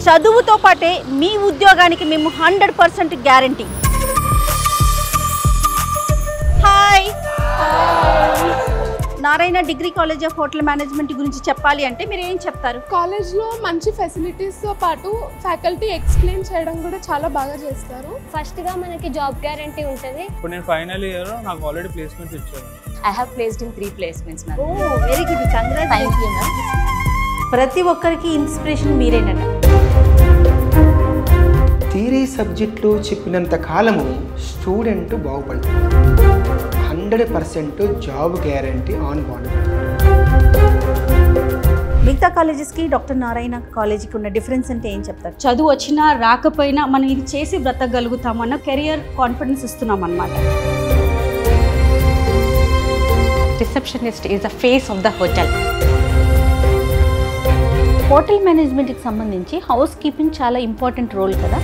చదువుతో పాటే మీ ఉద్యోగానికి మేము hundred percent guarantee hi Narayana degree college of hotel management గురించి చెప్పాలి అంటే మీరు ఏం చెప్తారు కాలేజ్లో మంచి ఫెసిలిటీస్తో పాటు ఫ్యాకల్టీ ఎక్స్ప్లెయిన్ చేయడం కూడా చాలా బాగా చేస్తారు ఫస్ట్గా మనకి జాబ్ గ్యారంటీ ఉంటుంది ఇప్పుడు నేను ఫైనల్ ఇయర్ నాకు ఆల్రెడీ ప్లేస్మెంట్స్ ఇచ్చారు I have placed in three placements, ma'am. Oh very good congrats Thank you, ma'am. ప్రతి ఒక్కరికి ఇన్స్పిరేషన్ మీరేనట థియరీ సబ్జెక్టులు చెప్పినంత కాలము స్టూడెంట్ బాగుపడతాడు hundred percent job guarantee on bond మిగతా కాలేజెస్కి డాక్టర్ నారాయణ కాలేజీకి ఉన్న డిఫరెన్స్ అంటే ఏం చెప్తారు చదువు వచ్చినా రాకపోయినా మనం ఇది చేసి బ్రతకగలుగుతామన్న కెరియర్ కాన్ఫిడెన్స్ ఇస్తున్నాం అనమాట receptionist is the face of the hotel. Hotel మేనేజ్మెంట్కి సంబంధించి హౌస్ కీపింగ్ చాలా ఇంపార్టెంట్ రోల్ కదా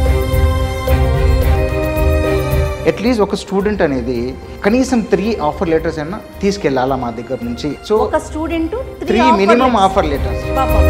అట్లీస్ట్ ఒక స్టూడెంట్ అనేది కనీసం త్రీ ఆఫర్ లెటర్స్ అయినా తీసుకెళ్ళాలా మా దగ్గర నుంచి సో ఒక student three minimum offer letters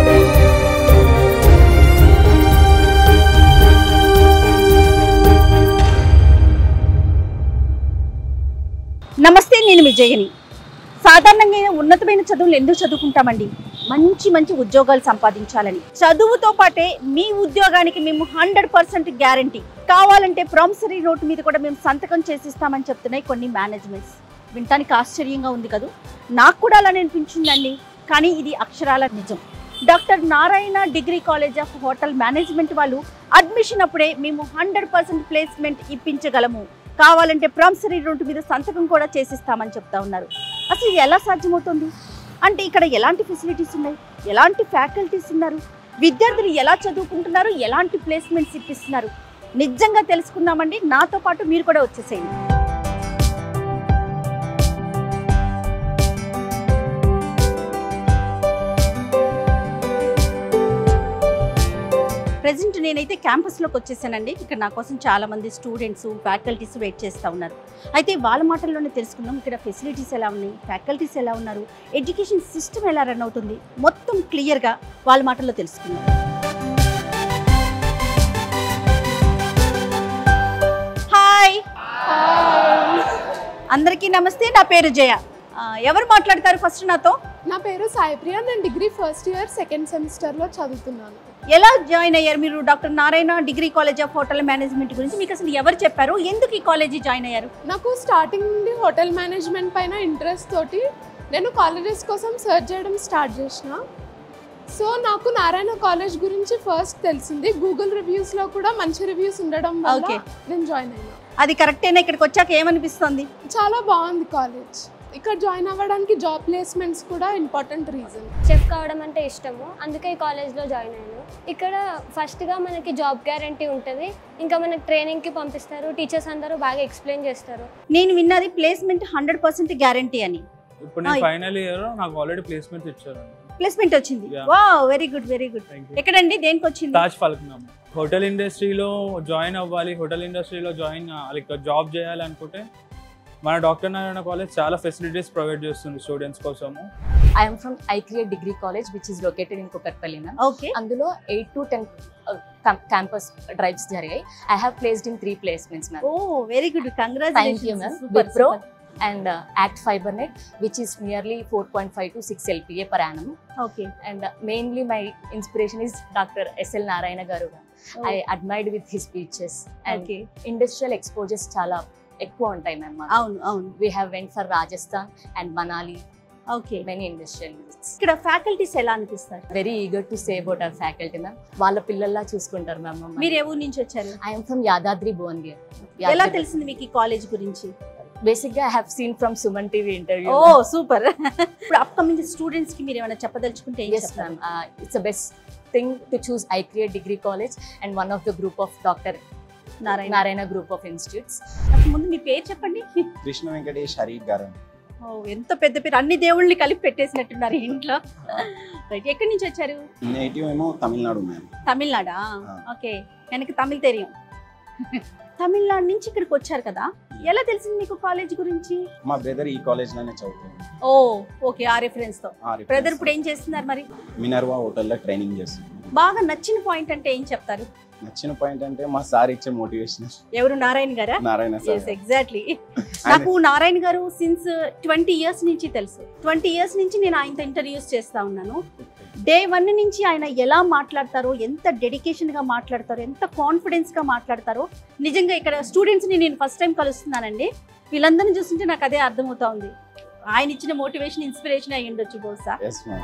నమస్తే నేను విజయని సాధారణంగా ఉన్నతమైన చదువులు ఎందుకు చదువుకుంటామండి మంచి మంచి ఉద్యోగాలు సంపాదించాలని చదువుతో పాటే మీ ఉద్యోగానికి మేము హండ్రెడ్ పర్సెంట్ గ్యారంటీ కావాలంటే ప్రామిసరీ నోట్ మీద కూడా మేము సంతకం చేసిస్తామని చెప్తున్నాయి కొన్ని మేనేజ్మెంట్స్ వినటానికి ఆశ్చర్యంగా ఉంది కదూ నాకు కూడా అలానే అనిపించిందండి కానీ ఇది అక్షరాల నిజం doctor Narayana degree college of hotel management వాళ్ళు అడ్మిషన్ అప్పుడే మేము హండ్రెడ్ పర్సెంట్ ప్లేస్మెంట్ ఇప్పించగలము కావాలంటే ప్రామిసరీ నోట్ మీద సంతకం కూడా చేసిస్తామని చెప్తా ఉన్నారు అసలు ఇది ఎలా సాధ్యమవుతుంది అంటే ఇక్కడ ఎలాంటి ఫెసిలిటీస్ ఉన్నాయి ఎలాంటి ఫ్యాకల్టీస్ ఉన్నారు విద్యార్థులు ఎలా చదువుకుంటున్నారు ఎలాంటి ప్లేస్మెంట్స్ ఇప్పిస్తున్నారు నిజంగా తెలుసుకుందామండి నాతో పాటు మీరు కూడా వచ్చేసేయండి ప్రజెంట్ నేనైతే క్యాంపస్లోకి వచ్చేసానండి ఇక్కడ నా కోసం చాలా మంది స్టూడెంట్స్ ఫ్యాకల్టీస్ వెయిట్ చేస్తూ ఉన్నారు అయితే వాళ్ళ మాటల్లోనే తెలుసుకుందాం ఇక్కడ ఫెసిలిటీస్ ఎలా ఉన్నాయి ఫ్యాకల్టీస్ ఎలా ఉన్నారు ఎడ్యుకేషన్ సిస్టమ్ ఎలా రన్ అవుతుంది మొత్తం క్లియర్గా వాళ్ళ మాటల్లో తెలుసుకుందాం హాయ్ అందరికీ నమస్తే నా పేరు జయ ఆ, ఎవరు మాట్లాడతారు ఫస్ట్ నాతో నా పేరు సాయిప్రియ నేను డిగ్రీ ఫస్ట్ ఇయర్ సెకండ్ సెమిస్టర్లో చదువుతున్నాను ఎలా జాయిన్ అయ్యారు మీరు doctor Narayana degree college of hotel management గురించి మీకు అసలు ఎవరు చెప్పారు ఎందుకు ఈ కాలేజీ జాయిన్ అయ్యారు నాకు స్టార్టింగ్ నుండి హోటల్ మేనేజ్మెంట్ పైన ఇంట్రెస్ట్ తోటి నేను కాలేజెస్ కోసం సెర్చ్ చేయడం స్టార్ట్ చేసిన సో నాకు నారాయణ కాలేజ్ గురించి ఫస్ట్ తెలిసింది గూగుల్ రివ్యూస్లో కూడా మంచి రివ్యూస్ ఉండడం వల్ల Okay. నేను జాయిన్ అయినా అది కరెక్టేనా ఇక్కడికి వచ్చాక ఏమనిపిస్తుంది చాలా బాగుంది కాలేజ్ ఇక్కడ జాయిన్ అవ్వడానికి జాబ్ ప్లేస్మెంట్స్ కూడా ఇంపార్టెంట్ రీజన్ చెఫ్ కావడం అంటే ఇష్టము అందుకే ఈ కాలేజ్లో జాయిన్ అయ్యాను ఇక్కడ ఫస్ట్గా మనకి జాబ్ గ్యారంటీ ఉంటుంది ఇంకా మనకి ట్రైనింగ్కి పంపిస్తారు టీచర్స్ అందరూ బాగా ఎక్స్ప్లెయిన్ చేస్తారు నేను విన్నది ప్లేస్మెంట్ హండ్రెడ్ పర్సెంట్ గ్యారంటీ అని ఇప్పుడు నేను Hi. ఫైనల్ ఇయర్ నాకు ఆల్రెడీ ప్లేస్మెంట్స్ ఇచ్చారు ప్లేస్మెంట్ వచ్చింది Yeah. Wow very good very good thank you ఎక్కడండి దేనికి వచ్చింది తాజ్ ఫల్క్నామ్ హోటల్ ఇండస్ట్రీలో జాయిన్ అవ్వాలి హోటల్ ఇండస్ట్రీలో జాయిన్ లైక్ జాబ్ చేయాలి అనుకుంటే మన డాక్టర్ నారాయణ కాలేజ్ చాలా ఫెసిలిటీస్ ప్రొవైడ్ చేస్తుంది స్టూడెంట్స్ కోసము I am from iCreate Degree College, which is located in Kukatpalli, ma'am. Okay అందులో eight to ten campus drives జరిగాయి I have placed in three placements ma'am oh very good thank you ma'am Wipro and ACT fiber net which is nearly four point five to six LPA per annum okay and mainly my inspiration is doctor SL Narayana గారు I admired with his speeches and okay industrial exposures చాలా ఎక్కువ ఉంటాయి ma'am అవును అవును we have went for Rajasthan and Manali okay many industrial visits ఇక్కడ faculties ఎలా అనిపిస్తారు very eager to say about our faculty ma'am వాళ్ళ పిల్లల్లా చూసుకుంటారు మ్యామ్ మీరు ఏ ఊరు నుంచి వచ్చారు ఐఎమ్ ఫ్రమ్ యాదాద్రి భువన్గిర్ ఎలా తెలిసింది మీకు ఈ కాలేజ్ గురించి బేసిక్ గా I have seen from Suman TV interview oh super ఇప్పుడు అప్కమింగ్ స్టూడెంట్స్ కి మీరు ఏమైనా చెప్పదలుచుకుంటే ఏం ఎస్ చెప్తారు ma'am it's best thing to choose I create degree college and one of the group of doctor Narayana Narayana group of institutes అసలు ముందు మీ పేరు చెప్పండి కృష్ణ వెంకటేష్ హరీఫ్ గారు ఓ ఎంత పెద్ద పేరు అన్ని దేవుళ్ళని కలిపి పెట్టేసినట్టున్నారు ఈ ఇంట్లో రైట్ ఎక్కడి నుంచి వచ్చారు నేటివ్ ఏమో తమిళనాడు మ్యామ్ తమిళనాడా ఆ. ఓకే వెనక తమిళ్ తెలియం తమిళనాడు నుంచి ఇక్కడికి వచ్చారు కదా ఎలా తెలిసింది మీకు కాలేజ్ గురించి మా బ్రదర్ ఈ కాలేజ్ లోనే చదువుతుంది ఓ ఓకే ఆ రిఫరెన్స్ తో బ్రదర్ ఇప్పుడు ఏం చేస్తున్నారు మరి మినర్వా హోటల్లో ట్రైనింగ్ చేస్తుంది బాగా నచ్చిన పాయింట్ అంటే ఏం చెప్తారు నచ్చిన పాయింట్ అంటే మా సార్ ఇచ్చే మోటివేషన్ ఎవరు నారాయణ గారా నారాయణ సార్ ఎస్ ఎగ్జాక్ట్లీ నాకు నారాయణ గారు సిన్స్ ట్వంటీ ఇయర్స్ నుంచి తెలుసు ట్వంటీ ఇయర్స్ నుంచి నేను ఆయనతో ఇంటర్వ్యూస్ చేస్తా ఉన్నాను డే వన్ నుంచి ఆయన ఎలా మాట్లాడతారో ఎంత డెడికేషన్ గా మాట్లాడతారో ఎంత కాన్ఫిడెన్స్ గా మాట్లాడతారో నిజంగా ఇక్కడ స్టూడెంట్స్ ని నేను ఫస్ట్ టైం కలుస్తున్నానండి వీళ్ళందరినీ చూస్తుంటే నాకు అదే అర్థమవుతా ఉంది ఆయన ఇచ్చిన మోటివేషన్ ఇన్స్పిరేషన్ అయ్యి ఉండొచ్చు బహుశా ఎస్ మ్యామ్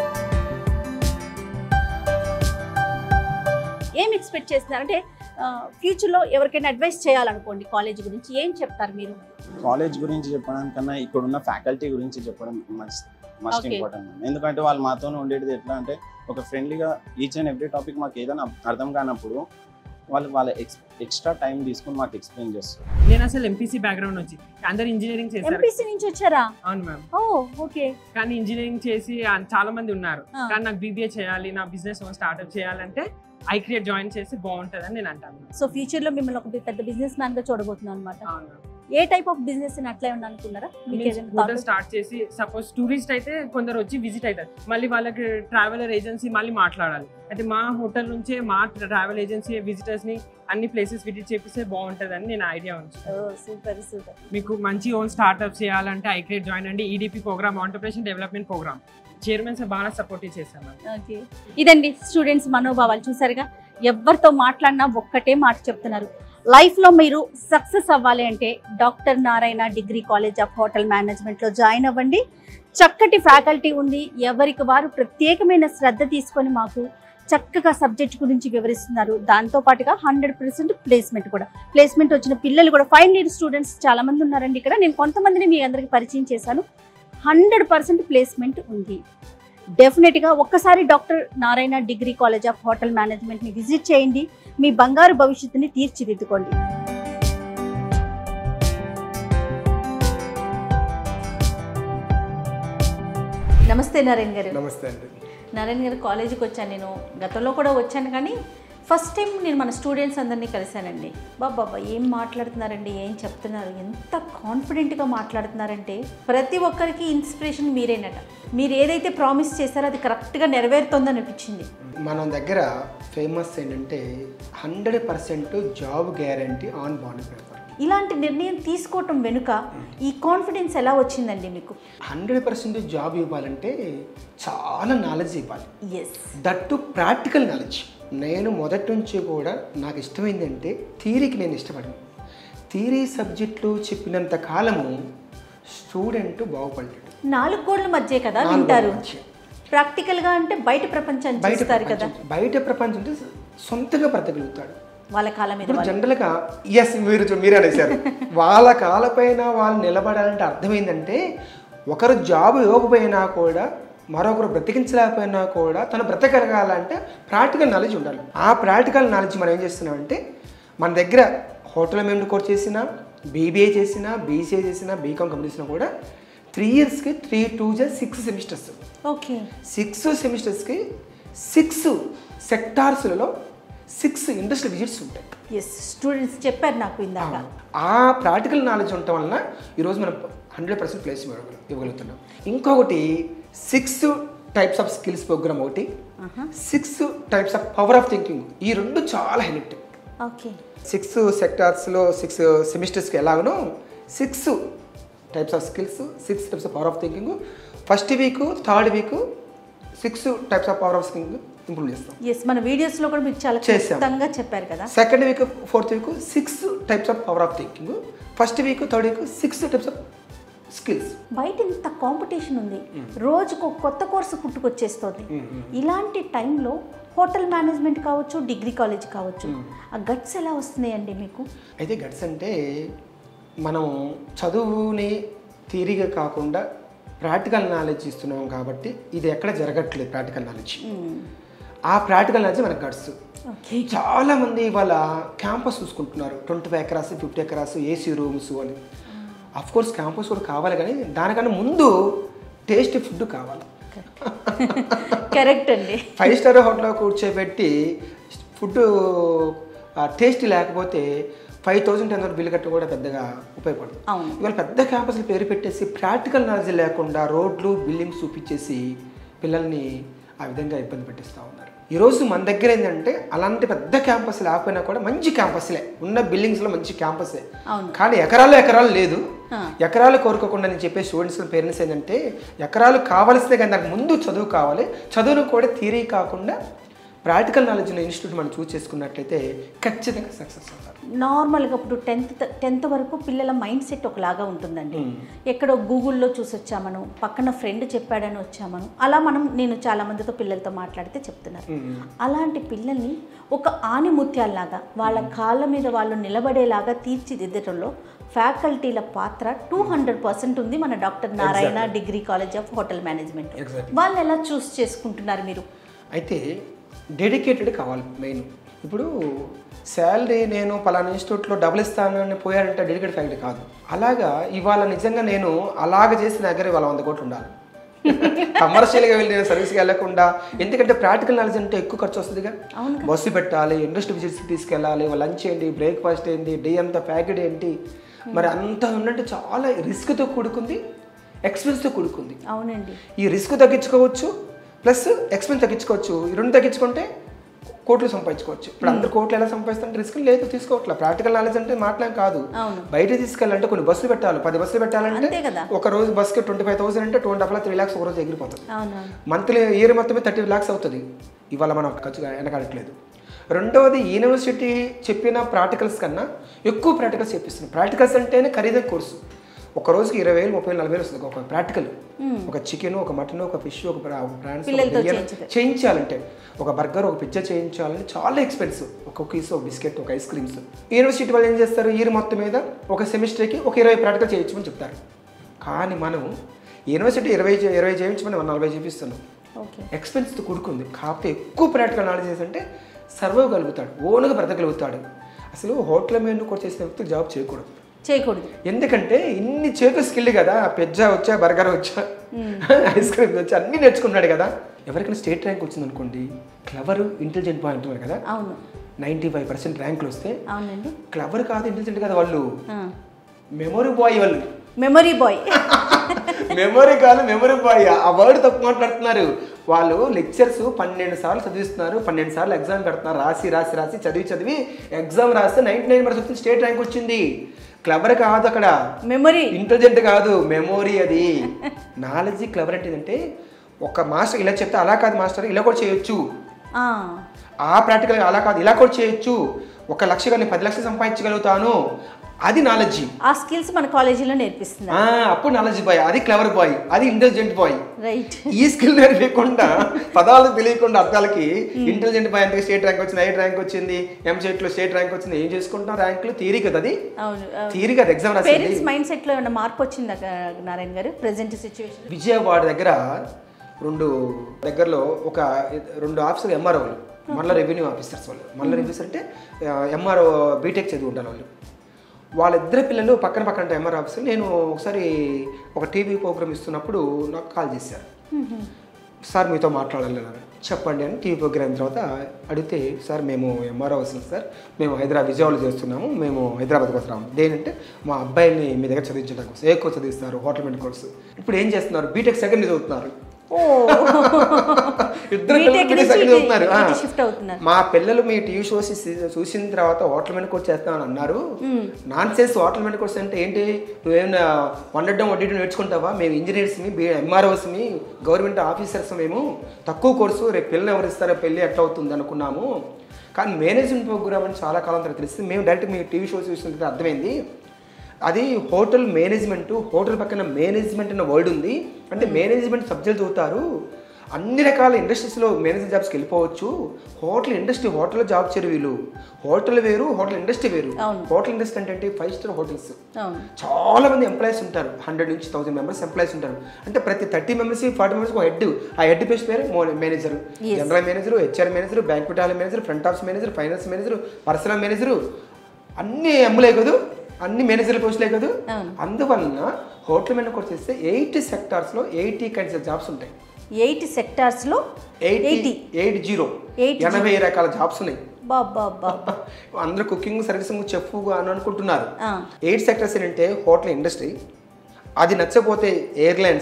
ఏం ఎక్స్పెక్ట్ చేస్తున్నారు అంటే ఫ్యూచర్ లో ఎవరికైనా అడ్వైస్ చేయాలనుకోండి కాలేజ్ గురించి ఏం చెప్తారు మీరు కాలేజ్ గురించి చెప్పడం కన్నా ఇక్కడ ఉన్న ఫ్యాకల్టీ గురించి చెప్పడం మస్ట్ మస్ట్ Okay. ఇంపార్టెంట్ ఎందుకంటే వాళ్ళు మాతో ఉండేది ఎట్లా అంటే ఒక ఫ్రెండ్లీగా ఈచ్ అండ్ ఎవ్రీ టాపిక్ మాకు ఏదైనా అర్థం కానప్పుడు వాళ్ళు వాళ్ళ ఎక్స్ ఎక్స్ట్రా టైం తీసుకుని మాకు ఎక్స్ప్లెయిన్ చేస్తారు నేను అసలు ఎంపీసీ బ్యాక్గ్రౌండ్ వచ్చి అందరు ఇంజనీరింగ్ చేశారు ఎంపీసీ నుంచి వచ్చారా అవును మ్యామ్ ఓ ఓకే కానీ ఇంజనీరింగ్ చేసి ఆ- చాలా మంది ఉన్నారు ఆ. కానీ నాకు బీబీఏ చేయాలి నా బిజినెస్ స్టార్ట్అప్ చేయాలంటే ఐ క్రియేట్ జాయిన్ చేసి బాగుంటుందని నేను అంటాను సో ఫ్యూచర్ లో మిమ్మల్ని ఒక పెద్ద బిజినెస్ మ్యాన్ గా చూడబోతున్నాను అనమాట అవును ఏ టైప్ ఆఫ్ బిజినెస్ అట్లే ఉండాలనుకున్నారా మీకు ఏదైనా హోటల్ thought? స్టార్ట్ చేసి సపోజ్ టూరిస్ట్ అయితే కొందరు వచ్చి విజిట్ అవుతారు మళ్ళీ వాళ్ళకి ట్రావెలర్ ఏజెన్సీ మళ్ళీ మాట్లాడాలి అయితే మా హోటల్ నుంచే మా ట్రావెల్ ఏజెన్సీ విజిటర్స్ ని అన్ని ప్లేసెస్ విజిట్ చేపిస్తే బాగుంటుందని నేను ఐడియా ఉంది ఓ సూపర్ సూపర్ మీకు మంచి ఓన్ స్టార్ట్అప్ చేయాలంటే ఐక్రియేట్ జాయిన్ అండి EDP programme entrepreneurship development programme chairman sir బాగా సపోర్ట్ చేశాను ఓకే ఇదండి స్టూడెంట్స్ మనోభావాలు చూసారుగా ఎవరితో మాట్లాడినా ఒక్కటే మాట చెప్తున్నారు లైఫ్లో మీరు సక్సెస్ అవ్వాలి అంటే doctor Narayana degree college of hotel మేనేజ్మెంట్లో జాయిన్ అవ్వండి చక్కటి ఫ్యాకల్టీ ఉంది ఎవరికి వారు ప్రత్యేకమైన శ్రద్ధ తీసుకొని మాకు చక్కగా సబ్జెక్ట్ గురించి వివరిస్తున్నారు దాంతో పాటుగా హండ్రెడ్ పర్సెంట్ ప్లేస్మెంట్ కూడా ప్లేస్మెంట్ వచ్చిన పిల్లలు కూడా ఫైనల్ ఇయర్ స్టూడెంట్స్ చాలా మంది ఉన్నారండి ఇక్కడ నేను కొంతమందిని మీ అందరికి పరిచయం చేశాను హండ్రెడ్ పర్సెంట్ ప్లేస్మెంట్ ఉంది డెఫినెట్గా ఒక్కసారి doctor Narayana degree college of hotel మేనేజ్మెంట్ని విజిట్ చేయండి మీ బంగారు భవిష్యత్తుని తీర్చిదిద్దుకోండి నమస్తే నారాయణ గారు నమస్తే అండి నారాయణ గారు కాలేజీకి వచ్చాను నేను గతంలో కూడా వచ్చాను కానీ ఫస్ట్ టైం నేను మన స్టూడెంట్స్ అందరినీ కలిశానండి బాబా ఏం మాట్లాడుతున్నారండి ఏం చెప్తున్నారు ఎంత కాన్ఫిడెంట్గా మాట్లాడుతున్నారంటే ప్రతి ఒక్కరికి ఇన్స్పిరేషన్ మీరేనట మీరు ఏదైతే ప్రామిస్ చేశారో అది కరెక్ట్గా నెరవేరుతోందని అనిపించింది మన దగ్గర ఫేమస్ ఏంటంటే hundred percent job guarantee on bond paper ఇలాంటి నిర్ణయం తీసుకోవటం వెనుక ఈ కాన్ఫిడెన్స్ ఎలా వచ్చిందండి మీకు హండ్రెడ్ పర్సెంట్ జాబ్ ఇవ్వాలంటే చాలా నాలెడ్జ్ ఇవ్వాలి ఎస్ దట్టు ప్రాక్టికల్ నాలెడ్జ్ నేను మొదటి నుంచి కూడా నాకు ఇష్టమైందంటే థీరీకి నేను ఇష్టపడను థీరీ సబ్జెక్టులు చెప్పినంత కాలము స్టూడెంట్ బాగుపడ్డాడు నాలుగు గోడల మధ్య కదా నాలుగు వింటారు గోడల మధ్య. ప్రాక్టికల్గా అంటే బయట ప్రపంచాన్ని బయట చూస్తారు కదా ప్రపంచం బయట ప్రపంచంతో సొంతగా బ్రతకగలుగుతాడు వాళ్ళ కాలం మీద ఇప్పుడు వాళ్ళు. జనరల్గా ఎస్ మీరు చూ- మీరే అనేసారు వాళ్ళ కాలపైన వాళ్ళు నిలబడాలంటే అర్థమైందంటే ఒకరు జాబ్ ఇవ్వకపోయినా కూడా మరొకరు బ్రతికించలేకపోయినా కూడా తను బ్రతకగలగాలంటే ప్రాక్టికల్ నాలెడ్జ్ ఉండాలి ఆ ప్రాక్టికల్ నాలెడ్జ్ మనం ఏం చేస్తున్నామంటే మన దగ్గర హోటల్ మేనేజ్మెంట్ కోర్స్ చేసినా బీబీఏ చేసినా బీసీఏ చేసినా బీకామ్ కంప్లీట్ చేసినా కూడా త్రీ ఇయర్స్కి త్రీ టూ జా సిక్స్ సెమిస్టర్స్ ఓకే సిక్స్ సెమిస్టర్స్కి సిక్స్ సెక్టార్స్లలో సిక్స్ ఇండస్ట్రియల్ విజిట్స్ ఉంటాయి ఎస్ స్టూడెంట్స్ చెప్పారు నాకు ఇందాక ఆ ప్రాక్టికల్ నాలెడ్జ్ ఉండటం వలన ఈరోజు మనం హండ్రెడ్ పర్సెంట్ ప్లేస్ ఇవ్వగలుగుతున్నాం ఇంకొకటి six types of skills programme ఒకటి six types of power of thinking ఈ రెండు చాలా హైలైట్ ఓకే సిక్స్ సెక్టార్స్లో సిక్స్ సెమిస్టర్స్కి ఎలాగనో six types of skills six types of power of thinking first week third week six types of power of thinking improve చేస్తాం yes మన videos లో కూడా మీరు చాలా చేశాం. క్లుప్తంగా చెప్పారు కదా second week fourth week six types of power of thinking first week third week six types of skills బయట ఇంత కాంపిటీషన్ ఉంది రోజుకు ఒక కొత్త కోర్సు పుట్టుకొచ్చేస్తుంది ఇలాంటి టైంలో హోటల్ మేనేజ్మెంట్ కావచ్చు డిగ్రీ కాలేజ్ కావచ్చు ఆ గట్స్ ఎలా వస్తున్నాయండి మీకు అయితే గట్స్ అంటే మనం చదువుని థియరీగా కాకుండా ప్రాక్టికల్ నాలెడ్జ్ ఇస్తున్నాం కాబట్టి ఇది ఎక్కడ జరగట్లేదు ప్రాక్టికల్ నాలెడ్జ్ ఆ ప్రాక్టికల్ నాలెడ్జ్ మనకు గట్స్ ఓకే చాలా మంది వాళ్ళ క్యాంపస్ చూసుకుంటున్నారు twenty five acres fifty acres AC rooms అని అఫ్ కోర్స్ క్యాంపస్ కూడా కావాలి కానీ దానికన్నా ముందు టేస్ట్ ఫుడ్ కావాలి కరెక్ట్ అండి ఫైవ్ స్టార్ హోటల్లో కూర్చోబెట్టి ఫుడ్ టేస్ట్ లేకపోతే ఫైవ్ థౌసండ్ టెన్ బిల్ కట్ట కూడా పెద్దగా ఉపయోగపడదు అవును ఇవాళ పెద్ద క్యాంపస్లు పేరు పెట్టేసి ప్రాక్టికల్ నాలెడ్జ్ లేకుండా రోడ్లు బిల్డింగ్స్ చూపించేసి పిల్లల్ని ఆ విధంగా ఇబ్బంది పెట్టిస్తూ ఉన్నారు ఈరోజు మన దగ్గర ఏంటంటే అలాంటి పెద్ద క్యాంపస్ లేకపోయినా కూడా మంచి క్యాంపస్లే ఉన్న బిల్డింగ్స్లో మంచి క్యాంపసే అవును కానీ ఎకరాలు ఎకరాలు లేదు ఆ. ఎకరాలు కోరుకోకుండా నేను చెప్పే స్టూడెంట్స్ పేరెంట్స్ ఏంటంటే ఎకరాలు కావాల్సిందే కానీ దానికి ముందు చదువు కావాలి చదువును కూడా థియరీ కాకుండా ప్రాక్టికల్ నాలెడ్జ్ ఉన్న ఇన్స్టిట్యూట్ మనం చూస్ చేసుకున్నట్లయితే ఖచ్చితంగా సక్సెస్ అవుతారు నార్మల్గా ఇప్పుడు టెన్త్ టెన్త్ వరకు పిల్లల మైండ్ సెట్ ఒకలాగా ఉంటుందండి ఎక్కడో గూగుల్లో చూసి వచ్చామను పక్కన ఫ్రెండ్ చెప్పాడని వచ్చామను అలా మనం నేను చాలా మందితో పిల్లలతో మాట్లాడితే చెప్తున్నారు అలాంటి పిల్లల్ని ఒక ఆనిముత్యాల్లాగా వాళ్ళ కాళ్ళ మీద వాళ్ళు నిలబడేలాగా తీర్చిదిద్దటంలో ఫ్యాకల్టీల పాత్ర టూ హండ్రెడ్ పర్సెంట్ ఉంది మన doctor Narayana degree college of hotel management Exactly. వాళ్ళు ఎలా చూస్ చేసుకుంటున్నారు మీరు అయితే డెడికేటెడ్ కావాలి మెయిన్ ఇప్పుడు శాలరీ నేను పలానా ఇన్స్టిట్యూట్లో డబుల్ ఇస్తానని పోయారంటే డెడికేటెడ్ ఫ్యాక్టరీ కాదు అలాగా ఇవాళ నిజంగా నేను అలాగ చేసిన దగ్గర ఇవాళ వంద కోట్లు ఉండాలి కమర్షియల్గా వెళ్ళి నేను సర్వీస్కి వెళ్ళకుండా ఎందుకంటే ప్రాక్టికల్ నాలెడ్జ్ అంటే ఎక్కువ ఖర్చు వస్తుందిగా బస్సు పెట్టాలి ఇండస్ట్రీ విజిట్స్కి తీసుకెళ్ళాలి లంచ్ ఏంటి బ్రేక్ఫాస్ట్ ఏంటి డే అంతా ప్యాకెట్ ఏంటి మరి అంత ఉన్నట్టు చాలా రిస్క్తో కూడుకుంది ఎక్స్పెన్స్తో కూడుకుంది అవునండి ఈ రిస్క్ తగ్గించుకోవచ్చు ప్లస్ ఎక్స్పెన్స్ తగ్గించుకోవచ్చు ఈ రెండు తగ్గించుకుంటే కోట్లు సంపాదించుకోవచ్చు ఇప్పుడు అందరు కోట్లు ఎలా సంపాదిస్తుంటే రిస్క్ లేదు తీసుకోవట్లే ప్రాక్టికల్ నాలెడ్జ్ అంటే మాట్లాం కాదు అవును. బయట తీసుకెళ్ళాలంటే కొన్ని బస్సులు పెట్టాలి పది బస్సులు పెట్టాలంటే అంతే కదా. ఒక రోజు బస్కి ట్వంటీ ఫైవ్ థౌసండ్ అంటే two and half three lakhs ఒక రోజు ఎగిరిపోతుంది అవునవును మంత్లీ ఇయర్ మొత్తమే థర్టీ ల్యాక్స్ అవుతుంది ఇవాళ మనం ఖర్చు వెనకాడట్లేదు రెండవది యూనివర్సిటీ చెప్పిన ప్రాక్టికల్స్ కన్నా ఎక్కువ ప్రాక్టికల్స్ చెప్పిస్తున్నాం ప్రాక్టికల్స్ అంటేనే ఖరీదైన కోర్సు ఒక రోజుకి ఇరవై వేలు ముప్పై వేలు నలభై వేలు వస్తుంది ఒక ప్రాక్టికల్ ఒక చికెన్ ఒక మటన్ ఒక ఫిష్ ఒక ప్రాన్స్ పిల్లలతో చేయించుతారు. చేయించాలంటే ఒక బర్గర్ ఒక పిజ్జా చేయించాలని చాలా ఎక్స్పెన్సివ్ ఒక కుకీస్ ఒక బిస్కెట్ ఒక ఐస్ క్రీమ్స్ యూనివర్సిటీ వాళ్ళు ఏం చేస్తారు ఇయర్ మొత్తం మీద ఒక సెమిస్టర్కి ఒక ఇరవై ప్రాక్టికల్ చేయించమని చెప్తారు కానీ మనం యూనివర్సిటీ ఇరవై చే- ఇరవై చేయించమని మనం నలభై చూపిస్తున్నాం ఓకే ఎక్స్పెన్స్తో కూడుకుంది కాకపోతే ఎక్కువ ప్రాక్టికల్ నాలెడ్జ్ అంటే సర్వైవ్ కలుగుతాడు ఓన్గా బ్రతకగలుగుతాడు అసలు హోటల్ మెనూ కూడా చేసిన వ్యక్తి జాబ్ చేయకూడదు చేయకూడదు ఎందుకంటే ఇన్ని చేతులు స్కిల్ కదా పిజ్జా వచ్చా బర్గర్ వచ్చా ఐస్ క్రీమ్ వచ్చా అన్ని నేర్చుకున్నాడు కదా ఎవరికైనా స్టేట్ ర్యాంక్ వచ్చింది అనుకోండి క్లవర్ ఇంటెలిజెంట్ బాయ్ అంటున్నారు కదా అవును నైంటీ ఫైవ్ పర్సెంట్ ర్యాంకులు వస్తే అవునండి క్లవర్ కాదు ఇంటెలిజెంట్ కదా వాళ్ళు మెమొరీ బాయ్ వాళ్ళు మెమరీ బాయ్ మెమొరీ కాదు మెమొరీ బాయ్ ఆ వర్డ్ తప్పు మాట్లాడుతున్నారు వాళ్ళు లెక్చర్స్ పన్నెండు సార్లు చదివిస్తున్నారు పన్నెండు సార్లు ఎగ్జామ్ పెడుతున్నారు రాసి రాసి రాసి చదివి చదివి ఎగ్జామ్ రాస్తే నైన్టీ నైన్ పర్సెంట్ వచ్చింది స్టేట్ ర్యాంక్ వచ్చింది క్లవర్ కాదు అక్కడ మెమరీ ఇంటెలిజెంట్ కాదు మెమొరీ అది నాలెడ్జ్ క్లవర్ అంటే ఏంటంటే ఒక మాస్టర్ ఇలా చెప్తే అలా కాదు మాస్టర్ ఇలా కూడా చేయొచ్చు ఆ ప్రాక్టికల్ అలా కాదు ఇలా కూడా చేయొచ్చు ఒక లక్షగా నేను పది లక్షలు సంపాదించగలుగుతాను అది నాలెడ్జ్ ఆ స్కిల్స్ మన కాలేజీలో నేర్పిస్తున్నారు అప్పుడు నాలెడ్జ్ బాయ్ అది క్లవర్ బాయ్ అది ఇంటెలిజెంట్ బాయ్ రైట్ ఈ స్కిల్ నేర్పించకుండా పదాలు తెలియకుండా అర్థాలకి ఇంటెలిజెంట్ బాయ్ అంటే స్టేట్ ర్యాంక్ వచ్చింది ఐట్ ర్యాంక్ వచ్చింది ఎంసెట్ లో స్టేట్ ర్యాంక్ వచ్చింది ఏం చేసుకుంటాం ర్యాంకులు థియరీ కదా అది అవును థియరీ కదా ఎగ్జామ్ రాసింది పేరెంట్స్ మైండ్ సెట్ లో ఏమైనా మార్పు వచ్చిందా గా- నారాయణ గారు ప్రెసెంట్ సిచ్యువేషన్ విజయవాడ దగ్గర రెండు దగ్గరలో ఒక రెండు ఆఫీసర్ ఎంఆర్ఓలు మళ్ళీ రెవెన్యూ ఆఫీసర్స్ వాళ్ళు మళ్ళీ రెవెన్యూస్ అంటే ఎంఆర్ఓ బీటెక్ చదివి ఉంటారు వాళ్ళు వాళ్ళిద్దరు పిల్లలు పక్కన పక్కన ఎంఆర్ ఆఫీసర్ నేను ఒకసారి ఒక టీవీ ప్రోగ్రామ్ ఇస్తున్నప్పుడు నాకు కాల్ చేశారు సార్ మీతో మాట్లాడాలి అన్నారు చెప్పండి అని టీవీ ప్రోగ్రామ్ తర్వాత అడిగితే సార్ మేము ఎంఆర్ఓ వస్తున్నాం సార్ మేము హైదరాబాద్ విజయవాడలో చేస్తున్నాము మేము హైదరాబాద్కి వస్తున్నాము దేనంటే మా అబ్బాయిని మీ దగ్గర చదివించడం కోసం ఏ కోర్స్ చదివిస్తారు హోటల్ మేనేజ్ కోర్సు ఇప్పుడు ఏం చేస్తున్నారు బీటెక్ సెకండ్ చదువుతున్నారు ఓ ఇద్దరు బీటెక్ పిల్లలు నుంచి సెకండ్ చదువుతున్నారు ఆ. ఇటు షిఫ్ట్ అవుతున్నారు మా పిల్లలు మీ టీవీ షోస్ చూసిన తర్వాత హోటల్ మెన్ కోర్స్ చేస్తామని అన్నారు nonsense hotel men course అంటే ఏంటి నువ్వేమైనా వండడం వడ్డీ నేర్చుకుంటావా మేము ఇంజనీర్స్ని ఎంఆర్ఓస్ని గవర్నమెంట్ ఆఫీసర్స్ మేము తక్కువ కోర్సు రేపు పిల్లలు ఎవరు ఇస్తారో పెళ్ళి ఎట్లా అవుతుంది అనుకున్నాము కానీ మేనేజ్మెంట్ ప్రోగ్రామ్ అని చాలా కాలం తర్వాత తెలిసింది మేము డైరెక్ట్ మీ టీవీ షోస్ చూసిన తర్వాత అర్థమైంది అది హోటల్ మేనేజ్మెంట్ హోటల్ పక్కన మేనేజ్మెంట్ అన్న వర్డ్ ఉంది అంటే మేనేజ్మెంట్ సబ్జెక్ట్ చదువుతారు అన్ని రకాల ఇండస్ట్రీస్లో మేనేజర్ జాబ్స్కి వెళ్ళిపోవచ్చు హోటల్ ఇండస్ట్రీ హోటల్లో జాబ్ చేయరు వీళ్ళు హోటల్ వేరు హోటల్ ఇండస్ట్రీ వేరు అవును. హోటల్ ఇండస్ట్రీ అంటే ఏంటి ఫైవ్ స్టార్ హోటల్స్ అవును చాలా మంది ఎంప్లాయీస్ ఉంటారు హండ్రెడ్ నుంచి థౌసండ్ మెంబర్స్ ఎంప్లాయీస్ ఉంటారు అంటే ప్రతి థర్టీ మెంబర్స్ ఫార్టీ మెంబర్స్ ఒక హెడ్ ఆ హెడ్ పేస్ పేరు manager Yes. General manager HR manager banquet hall manager front office manager finance manager personal manager అన్ని ఎమ్ములే కదా అన్ని మేనేజర్ పోస్టులే కదా అవును. అందువలన హోటల్ మేనేజ్ కోర్స్ చేస్తే ఎయిటీ సెక్టార్స్లో ఎయిటీ కైండ్స్ ఆఫ్ జాబ్స్ ఉంటాయి ఎయిట్ సెక్టార్స్ లో eighty eighty eight zero Eight ఎనభై రకాల జాబ్స్ ఉన్నాయి బాబా బాబా అందరూ కుకింగ్ సర్వీస్ చెఫ్ అని అనుకుంటున్నారు ఆ. ఎయిట్ సెక్టర్స్ ఏంటంటే హోటల్ ఇండస్ట్రీ అది నచ్చపోతే ఎయిర్లైన్స్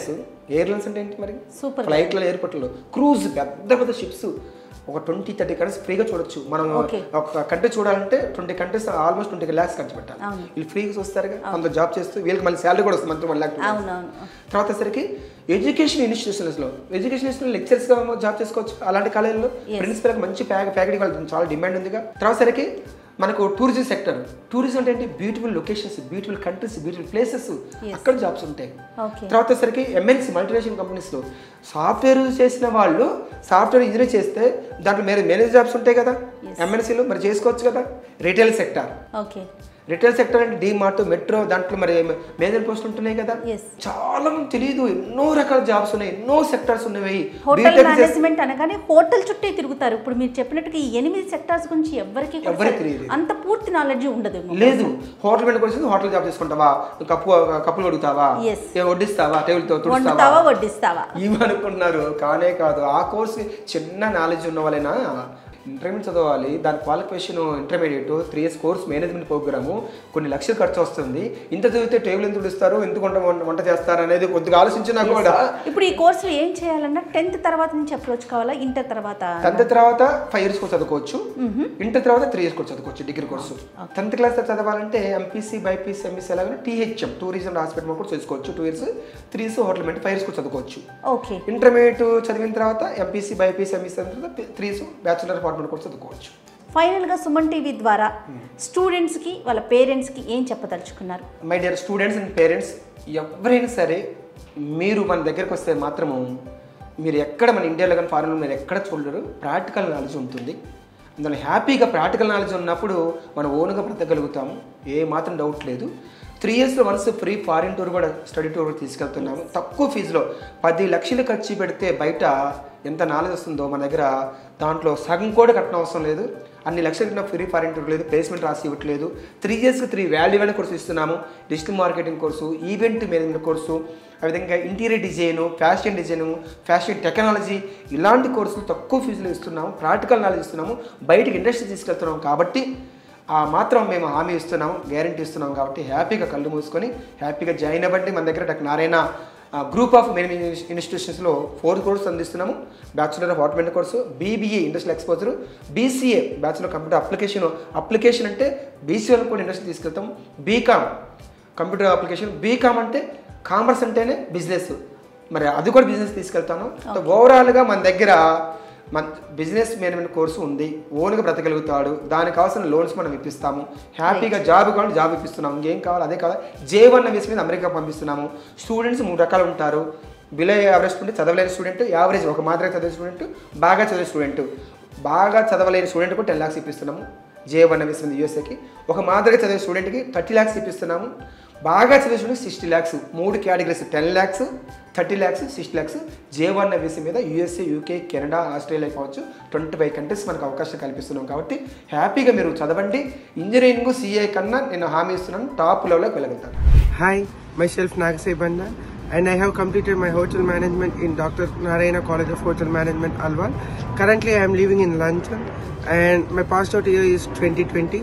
ఎయిర్లైన్స్ అంటే ఏంటి మరి Super. ఫ్లైట్లో ఎయిర్పోర్ట్లో క్రూజ్ పెద్ద పెద్ద షిప్స్ ఒక ట్వంటీ థర్టీ కంట్రీస్ ఫ్రీగా చూడొచ్చు మనం Okay. ఒక కంట్రీ చూడాలంటే twenty countries almost twenty lakhs ఖర్చు పెట్టాలి అవును. వీళ్ళు ఫ్రీగా చూస్తారుగా కొంత జాబ్ చేస్తూ వీళ్ళకి మళ్ళీ శాలరీ కూడా వస్తుంది మంత్లీ వన్ ల్యాక్ అవునవును తర్వాత సరికి ఎడ్యుకేషన్ ఇన్స్టిట్యూషన్స్లో ఎడ్యుకేషన్ ఇన్స్టిట్యూషన్ లెక్చర్స్గా జాబ్ చేసుకోవచ్చు అలాంటి కాలేజీలో Yes. ప్రిన్సిపల్కి మంచి ప్యాక్ ఫ్యాకల్టీ వాళ్ళకి చాలా డిమాండ్ ఉందిగా తర్వాత సరికి మనకు టూరిజం సెక్టర్ టూరిజం అంటే ఏంటి beautiful locations beautiful countries beautiful places అక్కడ జాబ్స్ ఉంటాయి ఓకే తర్వాత సరికి ఎంఎన్సీ మల్టీనేషనల్ కంపెనీస్లో సాఫ్ట్వేర్ చేసిన వాళ్ళు సాఫ్ట్వేర్ ఇంజనీర్ చేస్తే దాంట్లో మేనే మేనేజ్ జాబ్స్ ఉంటాయి కదా ఎంఎన్సీలో మరి చేసుకోవచ్చు కదా retail sector okay retail sector అంటే డీమార్ట్ మెట్రో దాంట్లో మరి మేజర్ పోస్టులు ఉంటున్నాయి కదా Yes. చాలా మంది తెలియదు ఎన్నో రకాల జాబ్స్ ఉన్నాయి ఎన్నో సెక్టర్స్ ఉన్నాయి హోటల్ B.Tech చేస్తే- మేనేజ్మెంట్ అనగానే హోటల్ చుట్టే తిరుగుతారు ఇప్పుడు మీరు చెప్పినట్టుగా ఈ ఎనిమిది సెక్టార్స్ గురించి ఎవరికి కూడా ఎవరికి తెలియదు. అంత పూర్తి నాలెడ్జ్ ఉండదు లేదు హోటల్ మీద కూడా హోటల్ జాబ్ చేసుకుంటావా కప్పు కప్పులు కడుగుతావా Yes. ఏ వడ్డిస్తావా టేబుల్ తో వండుతావా తుడుస్తావా వడ్డిస్తావా ఇవి అనుకున్నారు కానే కాదు ఆ కోర్స్ చిన్న నాలెడ్జ్ ఉన్న వాళ్ళైనా ఇంటర్మీడియట్ చదవాలి దాని qualification intermediate three years course management programme కొన్ని లక్షలు ఖర్చు వస్తుంది ఇంత చదివితే టేబుల్ ఎందుకు ఇస్తారు ఎందుకు వంట వంట చేస్తారు అనేది కొద్దిగా ఆలోచించినా కూడా ఇప్పుడు ఈ కోర్సులో ఏం చేయాలన్నా టెన్త్ తర్వాత నుంచి అప్రోచ్ కావాలా ఇంటర్ తర్వాత టెన్త్ తర్వాత ఫైవ్ ఇయర్స్ కోర్స్ చదువుకోవచ్చు ఇంటర్ తర్వాత త్రీ ఇయర్స్ కోర్స్ చదువుకోవచ్చు డిగ్రీ కోర్సు టెన్త్ క్లాస్ చదవాలంటే ఎంపీసీ బైపీసీ ఎంఈసీ అలాగే టీహెచ్ఎం టూరిజం హాస్పిటల్ కూడా చేసుకోవచ్చు two years three years hotel మెంట్ ఫైవ్ ఇయర్స్ కూడా చదువుకోవచ్చు ఓకే ఇంటర్మీడియట్ చదివిన తర్వాత ఎంపీసీ బైపీసీ ఎంఈసీ తర్వాత త్రీ ఇయర్స్ బ్యాచులర్ అపార్ట్మెంట్ కూడా చదువుకోవచ్చు ఫైనల్గా సుమన్ టీవీ ద్వారా స్టూడెంట్స్కి వాళ్ళ పేరెంట్స్కి ఏం చెప్పదలుచుకున్నారు my dear students and parents ఎవరైనా సరే మీరు మన దగ్గరకు వస్తే మాత్రము మీరు ఎక్కడ మన ఇండియాలో కానీ ఫారెన్లో మీరు ఎక్కడ చూడరు ప్రాక్టికల్ నాలెడ్జ్ ఉంటుంది అందులో హ్యాపీగా ప్రాక్టికల్ నాలెడ్జ్ ఉన్నప్పుడు మనం ఓన్గా బ్రతకగలుగుతాము ఏ మాత్రం డౌట్ లేదు త్రీ ఇయర్స్లో వన్స్ ఫ్రీ ఫారిన్ టూర్ కూడా స్టడీ టూర్ కూడా తీసుకెళ్తున్నాము తక్కువ ఫీజులో పది లక్షలు ఖర్చు పెడితే బయట ఎంత నాలెడ్జ్ వస్తుందో మన దగ్గర దాంట్లో సగం కూడా కట్టడం అవసరం లేదు అన్ని లక్షలు కట్టిన ఫ్రీ ఫారిన్ టూర్ లేదు ప్లేస్మెంట్ రాసి ఇవ్వట్లేదు త్రీ ఇయర్స్కి త్రీ వాల్యూ కోర్సు ఇస్తున్నాము digital marketing course event management course అదేవిధంగా interior design fashion design fashion technology ఇలాంటి కోర్సులు తక్కువ ఫీజులు ఇస్తున్నాము ప్రాక్టికల్ నాలెడ్జ్ ఇస్తున్నాము బయటికి ఇండస్ట్రీ తీసుకెళ్తున్నాము కాబట్టి ఆ మాత్రం మేము హామీ ఇస్తున్నాము గ్యారంటీ ఇస్తున్నాం కాబట్టి హ్యాపీగా కళ్ళు మూసుకొని హ్యాపీగా జాయిన్ అవ్వండి మన దగ్గర doctor Narayana group of management ఇన్స్టిట్యూషన్స్లో ఫోర్ కోర్స్ అందిస్తున్నాము bachelor of automatic course BBA industrial exposure BCA bachelor computer application application అంటే బీసీఏలో కూడా ఇండస్ట్రీ తీసుకెళ్తాం బీకామ్ కంప్యూటర్ అప్లికేషన్ బీకామ్ అంటే కామర్స్ అంటేనే బిజినెస్ మరి అది కూడా బిజినెస్ తీసుకెళ్తాను ఓవరాల్గా మన దగ్గర మన బిజినెస్ మేనేజ్మెంట్ కోర్సు ఉంది ఓన్గా బ్రతకగలుగుతాడు దానికి కావాల్సిన లోన్స్ మనం ఇప్పిస్తాము హ్యాపీగా జాబ్ కావాలి జాబ్ ఇప్పిస్తున్నాము ఇంకేం కావాలి అదే కావాలి జే వన్ వేసి మీద అమెరికా పంపిస్తున్నాము స్టూడెంట్స్ మూడు రకాలు ఉంటారు బిలో యావరేజ్ స్టూడెంట్ చదవలేని స్టూడెంట్ యావరేజ్ ఒక మాదిరిగా చదివే స్టూడెంట్ బాగా చదివే స్టూడెంట్ బాగా చదవలేని స్టూడెంట్ కూడా టెన్ ల్యాక్స్ ఇప్పిస్తున్నాము జే వన్ వేసింది యూఎస్ఏకి ఒక మాదిరిగా చదివే స్టూడెంట్కి థర్టీ ల్యాక్స్ ఇప్పిస్తున్నాము బాగా చదివే స్టూడెంట్ సిక్స్టీ ల్యాక్స్ మూడు categories ten lakhs thirty lakhs sixty lakhs J one visa మీద యూఎస్ఏ యూకే కెనడా ఆస్ట్రేలియా కావచ్చు ట్వంటీ ఫైవ్ కంట్రీస్ మనకు అవకాశం కల్పిస్తున్నాం కాబట్టి హ్యాపీగా మీరు చదవండి ఇంజనీరింగ్ సిఏ కన్నా నేను హామీ ఇస్తున్నాను టాప్ లెవెల్లోకి వెళ్ళగలుగుతాను Hi, myself Nagasai Banda, and I have completed my hotel management in Dr. Narayana College of Hotel Management, Alwal. Currently, I am living in London, and my passed out year is 2020.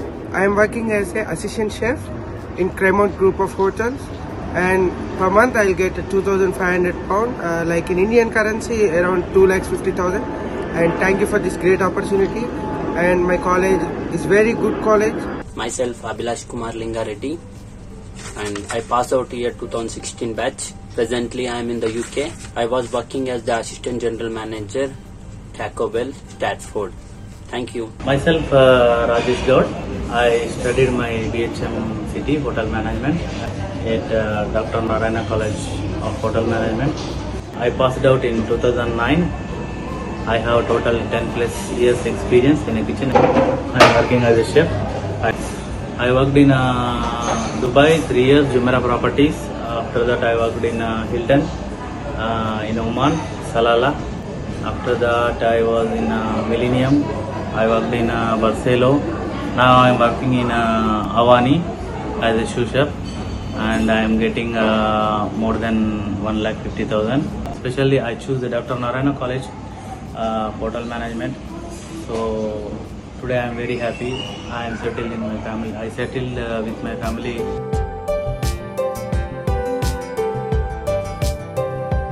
I am working as a assistant chef in Cremont Group of Hotels, and per month I'll get 2,500 pound, uh, like in Indian currency, around 2 lakhs 50,000. And thank you for this great opportunity. And my college is very good college. Myself Abhilash Kumar Lingareddy and I passed out year 2016 batch. Presently I am in the UK. I was working as the assistant general manager Taco Bell, Stratford. Thank you. Myself uh, Rajesh Gaud. I studied my BHM City Hotel Management at uh, Dr. Narayana College of Hotel Management. I passed out in 2009. I have total 10 plus years experience in a kitchen. I am working as a chef. I, I worked in uh, Dubai three years, Jumeirah Properties. After that, I worked in uh, Hilton, uh, in Oman, Salala. After that, I was in uh, Millennium. I worked in uh, Barcelo. Now I am working in uh, Avani as a sous chef, and I am getting uh, more than one lakh fifty thousand. Especially, I choose the Dr. Narayana College uh, Hotel Management. So today I am very happy. I am settled in my family. I settled uh, with my family.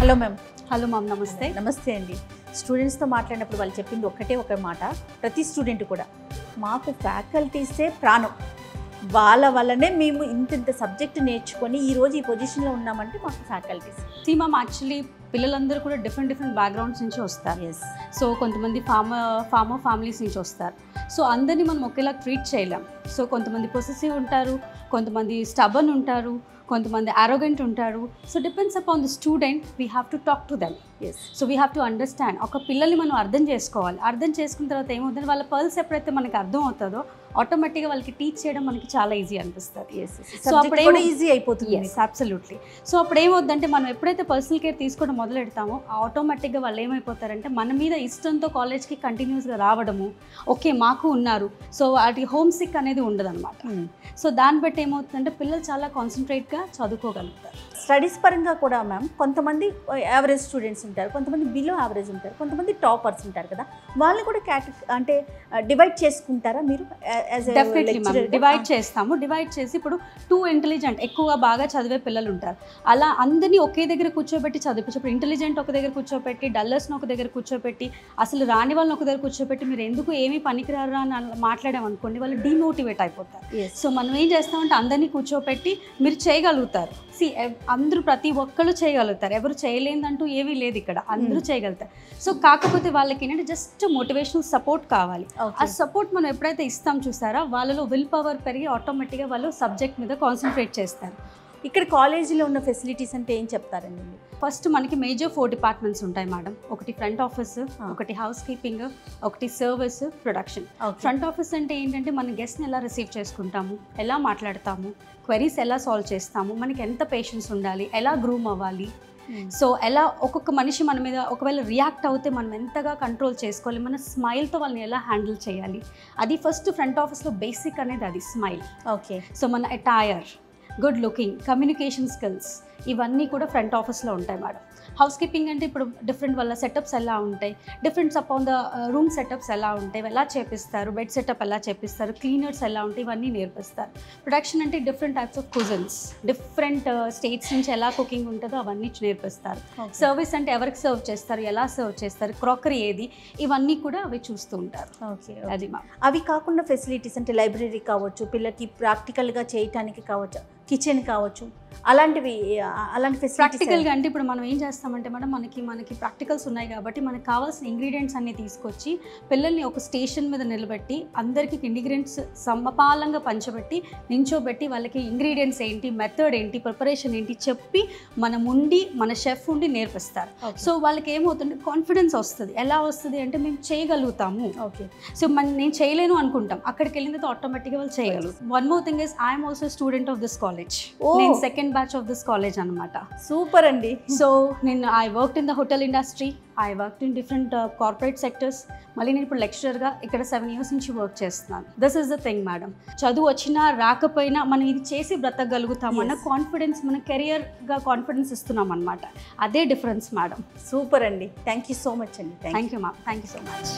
Hello ma'am hello ma'am నమస్తే నమస్తే అండి స్టూడెంట్స్తో మాట్లాడినప్పుడు వాళ్ళు చెప్పింది ఒక్కటే ఒక మాట ప్రతి స్టూడెంట్ కూడా మాకు ఫ్యాకల్టీసే ప్రాణం వాళ్ళ వల్లనే మేము ఇంత ఇంత సబ్జెక్ట్ నేర్చుకొని ఈ రోజు ఈ పొజిషన్లో ఉన్నామంటే మాకు ఫ్యాకల్టీస్ సీ మ్యామ్ యాక్చువల్లీ పిల్లలందరూ కూడా డిఫరెంట్ డిఫరెంట్ బ్యాక్గ్రౌండ్స్ నుంచి వస్తారు సో కొంతమంది ఫార్మర్ ఫార్మర్ ఫ్యామిలీస్ నుంచి వస్తారు సో అందరినీ మనం ఒకేలా ట్రీట్ చేయలేం సో కొంతమంది పొసెసివ్ ఉంటారు కొంతమంది స్టబన్ ఉంటారు కొంతమంది అరోగెంట్ ఉంటారు so depends upon the student we have to talk to them yes so we have to understand ఒక పిల్లల్ని మనం అర్థం చేసుకోవాలి అర్థం చేసుకున్న తర్వాత ఏమవుతుంది వాళ్ళ పర్ల్స్ ఎప్పుడైతే మనకి అర్థం అవుతుందో ఆటోమేటిక్గా వాళ్ళకి టీచ్ చేయడం మనకి చాలా ఈజీ అనిపిస్తుంది సో అప్పుడు కూడా ఈజీ అయిపోతుంది ఎస్ అబ్సల్యూట్లీ సో అప్పుడు ఏమవుద్దంటే మనం ఎప్పుడైతే పర్సనల్ కేర్ తీసుకోవడం మొదలు పెడతామో ఆటోమేటిక్గా వాళ్ళు ఏమైపోతారంటే మన మీద ఇష్టంతో కాలేజ్కి కంటిన్యూస్గా రావడము ఓకే మాకు ఉన్నారు సో వాటి హోమ్ సిక్ అనేది ఉండదన్నమాట సో దాన్ని బట్టి ఏమవుతుందంటే పిల్లలు చాలా కాన్సన్ట్రేట్గా చదువుకోగలుగుతారు స్టడీస్ పరంగా కూడా మ్యామ్ కొంతమంది యావరేజ్ స్టూడెంట్స్ ఉంటారు కొంతమంది బిలో యావరేజ్ ఉంటారు కొంతమంది టాపర్స్ ఉంటారు కదా వాళ్ళని కూడా క్యాట అంటే డివైడ్ చేసుకుంటారా మీరు యాజ్ డెఫినెట్లీ మ్యామ్ డివైడ్ చేస్తాము డివైడ్ చేసి ఇప్పుడు టూ ఇంటెలిజెంట్ ఎక్కువ బాగా చదివే పిల్లలు ఉంటారు అలా అందరినీ ఒకే దగ్గర కూర్చోబెట్టి చదివించి ఇప్పుడు ఇంటెలిజెంట్ ఒక దగ్గర కూర్చోబెట్టి డల్లర్స్ని ఒక దగ్గర కూర్చోబెట్టి అసలు రాని వాళ్ళని ఒక దగ్గర కూర్చోబెట్టి మీరు ఎందుకు ఏమీ పనికిరారా అని అలా మాట్లాడామనుకోండి వాళ్ళు డిమోటివేట్ అయిపోతారు సో మనం ఏం చేస్తామంటే అందరినీ కూర్చోబెట్టి మీరు చేయగలుగుతారు సి అందరూ ప్రతి ఒక్కళ్ళు చేయగలుగుతారు ఎవరు చేయలేదంటూ ఏమీ లేదు ఇక్కడ అందరూ చేయగలుగుతారు సో కాకపోతే వాళ్ళకి ఏంటంటే జస్ట్ మోటివేషనల్ సపోర్ట్ కావాలి ఆ సపోర్ట్ మనం ఎప్పుడైతే ఇస్తాం చూసారా వాళ్ళలో విల్ పవర్ పెరిగి ఆటోమేటిక్గా వాళ్ళు సబ్జెక్ట్ మీద కాన్సన్ట్రేట్ చేస్తారు ఇక్కడ కాలేజీలో ఉన్న ఫెసిలిటీస్ అంటే ఏం చెప్తారండి మీరు ఫస్ట్ మనకి మేజర్ ఫోర్ డిపార్ట్మెంట్స్ ఉంటాయి మేడం ఒకటి ఫ్రంట్ ఆఫీస్ ఒకటి హౌస్ కీపింగ్ ఒకటి సర్వీస్ ప్రొడక్షన్ ఫ్రంట్ ఆఫీస్ అంటే ఏంటంటే మన గెస్ట్ని ఎలా రిసీవ్ చేసుకుంటాము ఎలా మాట్లాడతాము క్వెరీస్ ఎలా సాల్వ్ చేస్తాము మనకి ఎంత పేషెన్స్ ఉండాలి ఎలా గ్రూమ్ అవ్వాలి సో ఎలా ఒక్కొక్క మనిషి మన మీద ఒకవేళ రియాక్ట్ అవుతే మనం ఎంతగా కంట్రోల్ చేసుకోవాలి మన స్మైల్తో వాళ్ళని ఎలా హ్యాండిల్ చేయాలి అది ఫస్ట్ ఫ్రంట్ ఆఫీస్లో బేసిక్ అనేది అది స్మైల్ ఓకే సో మన attire good looking communication skills ఇవన్నీ కూడా ఫ్రంట్ ఆఫీస్లో ఉంటాయి మేడం హౌస్ కీపింగ్ అంటే ఇప్పుడు డిఫరెంట్ వాళ్ళ సెటప్స్ ఎలా ఉంటాయి different upon the room setups ఎలా ఉంటాయి ఎలా చేపిస్తారు బెడ్ సెటప్ ఎలా చేపిస్తారు క్లీనర్స్ ఎలా ఉంటాయి ఇవన్నీ నేర్పిస్తారు ప్రొడక్షన్ అంటే different types of cuisines different states నుంచి ఎలా కుకింగ్ ఉంటుందో అవన్నీ నేర్పిస్తారు సర్వీస్ అంటే ఎవరికి సర్వ్ చేస్తారు ఎలా సర్వ్ చేస్తారు క్రాకరీ ఏది ఇవన్నీ కూడా అవి చూస్తూ ఉంటారు ఓకే అది మా అవి కాకుండా ఫెసిలిటీస్ అంటే లైబ్రరీ కావచ్చు పిల్లలకి ప్రాక్టికల్గా చేయటానికి కావచ్చు కిచెన్ కావచ్చు అలాంటివి ఆ, అలాంటి ఫెసిలిటీస్ ప్రాక్టికల్గా అంటే ఇప్పుడు మనం ఏం చేస్తామంటే మేడం మనకి మనకి ప్రాక్టికల్స్ ఉన్నాయి కాబట్టి మనకి కావాల్సిన ఇంగ్రీడియంట్స్ అన్ని తీసుకొచ్చి పిల్లల్ని ఒక స్టేషన్ మీద నిలబెట్టి అందరికీ ఇంగ్రీడియంట్స్ సమపాలంగా పంచబెట్టి నించోబెట్టి వాళ్ళకి ఇంగ్రీడియంట్స్ ఏంటి మెథడ్ ఏంటి ప్రిపరేషన్ ఏంటి చెప్పి మనం ఉండి మన షెఫ్ ఉండి నేర్పిస్తారు సో వాళ్ళకి ఏమవుతుంది కాన్ఫిడెన్స్ వస్తుంది ఎలా వస్తుంది అంటే మేము చేయగలుగుతాము ఓకే సో మన నేను చేయలేను అనుకుంటాం అక్కడికి వెళ్ళిన తర్వాత ఆటోమేటిక్గా వాళ్ళు చేయగలుగుతారు one more thing is I'm also student of this college Oh. నేను second batch of this college అనమాట సూపర్ అండి సో నేను I work in the hotel industry I work in different corporate sectors మళ్ళీ నేను ఇప్పుడు లెక్చరర్గా ఇక్కడ సెవెన్ ఇయర్స్ నుంచి వర్క్ చేస్తున్నాను this is the thing madam చదువు వచ్చినా రాకపోయినా మనం ఇది చేసి బ్రతకగలుగుతాం అన్న కాన్ఫిడెన్స్ మన కెరియర్గా కాన్ఫిడెన్స్ ఇస్తున్నాం అనమాట అదే డిఫరెన్స్ మేడం సూపర్ అండి థ్యాంక్ యూ సో మచ్ అండి thank you ma'am thank you so much